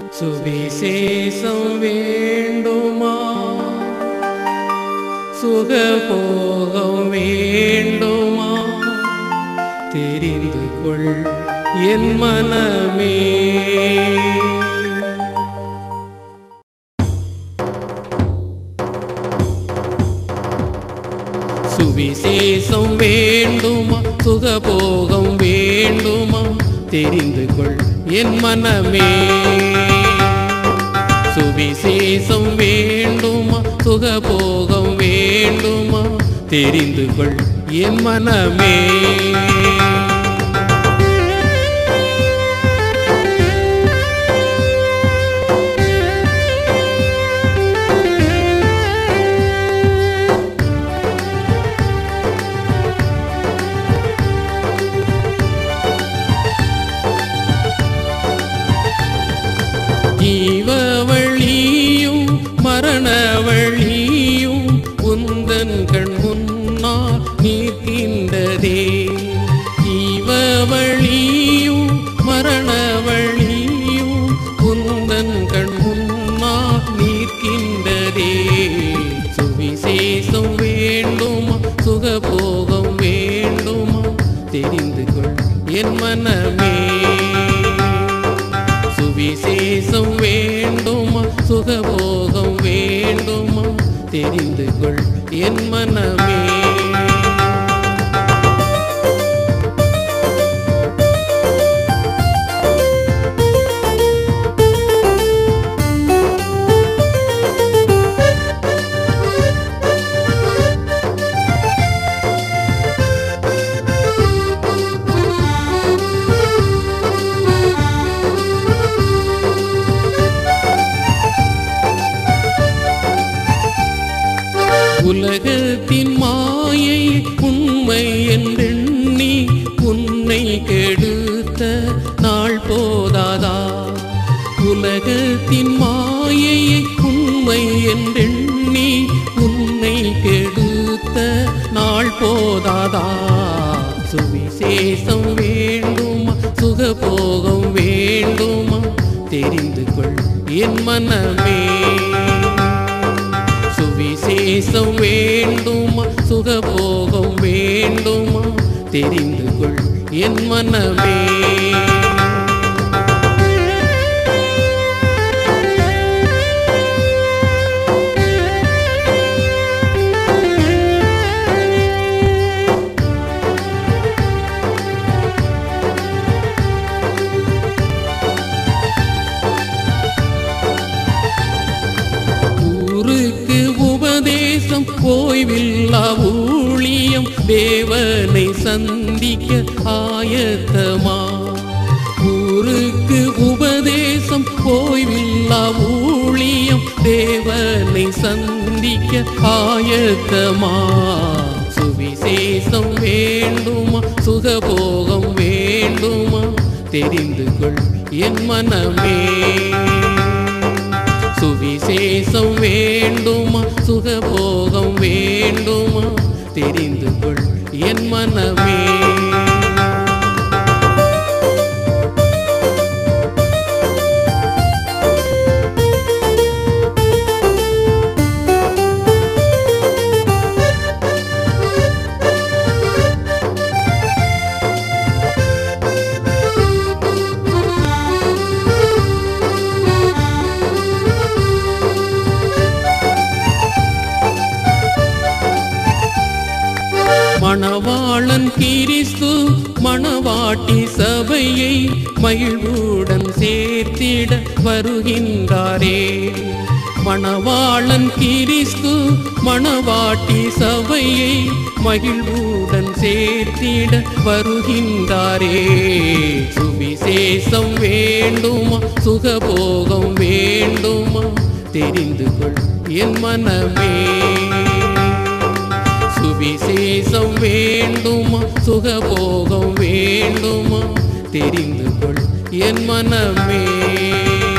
சுவிசேஷம் வேண்டுமா சுகபோகம் வேண்டுமா தெரிந்து கொள் என் மனமே சுவிசேஷம் வேண்டுமா சுகபோகம் வேண்டுமா தெரிந்து கொள் என் மனமே சுவிசேஷம் வேண்டுமா சுகபோகம் வேண்டுமா தெரிந்து கொள் என் மனமே ஜீவவழியும் மரணவழியும் உந்தன் கண் முன்னால் நீக்கின்றதே ஜீவவழியும் மரணவழியும் உந்தன் கண் முன்னால் நீக்கின்றதே சுவிசேஷம் வேண்டுமா சுகபோகம் வேண்டுமா தெரிந்து கொள் என் மனமே சுவிசேஷம் வேண்டுமா சுகபோகம் வேண்டுமா தெரிந்து கொள் என் மனமே உலகத்தின் மாயை உண்மை என்றெண்ணி உன்னை கெடுத்த நாள் போதாதா உலகத்தின் மாயை உண்மை என்றெண்ணி உன்னை கெடுத்த நாள் போதாதா சுவிசேஷம் வேண்டுமா சுகபோகம் வேண்டுமா தெரிந்து கொள் என் மனமே சுவிசேஷம் வேண்டுமா சுகபோகம் வேண்டுமா தெரிந்து கொள் என் மனமே ஊருக்கு உபதேசம் ஓய்வில்லா ஊழியம் தேவனை சந்திக்க ஆயத்தமா ஊருக்கு உபதேசம் ஓய்வில்லா ஊழியம் தேவனை சந்திக்க ஆயத்தமா சுவிசேஷம் வேண்டுமா சுகபோகம் வேண்டுமா தெரிந்து கொள் என் மனமே சுவிசேஷம் வேண்டுமா சுகபோகம் வேண்டுமா தெரிந்து கொள் என் மனமே மணவாளன் கிறிஸ்து மணவாட்டி சபையை மகிழ்வுடன் சேர்த்திட வருகின்றாரே மணவாளன் கிறிஸ்து மணவாட்டி சபையை மகிழ்வுடன் சேர்த்திட வருகின்றாரே சுவிசேஷம் வேண்டுமா சுகபோகம் வேண்டுமா தெரிந்து கொள் என் மனமே சுவிசேஷம் வேண்டுமா சுகபோகம் வேண்டுமா தெரிந்து கொள் என் மனமே